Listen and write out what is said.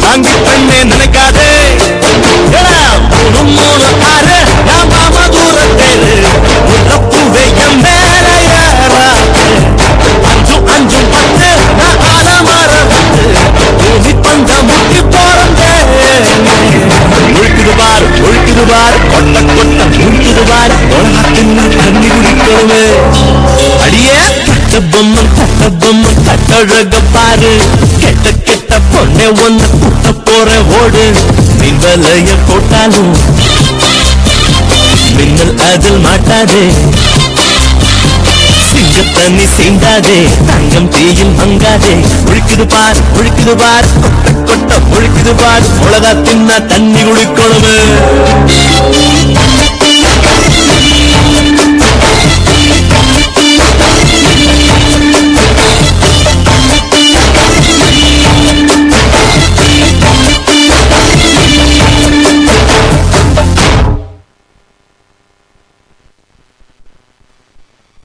வாங்கி பெண்ணே நினைக்காதே ஏடா, மூணு மூணு ஆறு நான் மாமா தூரத்தேரு முல்லப்பூவே என் மேல ஏறாது அஞ்சு அஞ்சு பத்து நான் ஆலமர வந்து பூமி பந்த முட்டி போறந்தேன் முழுக்குது பாரு முழுக்குது பாரு கொட்ட கொட்ட முழுக்குது பாரு உலகத்தின் தண்ணி குடிக்கணுமே அடியே கட்ட பொம்மை கட்ட பொம்மை கட்டழக பாரு கெட்ட கெட்ட பொண்ணே ஒன்ன குட்ட போற ஓடு மின் வலைய போட்டாலும் மின்னல் அதில் மாட்டாதே சிங்க தண்ணி சீண்டாதே தங்கம் தீயில் மங்காதே ஒழிக்குது பார் ஒழிக்குது பார் கொட்ட கொட்ட ஒழிக்குது பார் உலகா தின்னா தண்ணி குளிக்கணுமே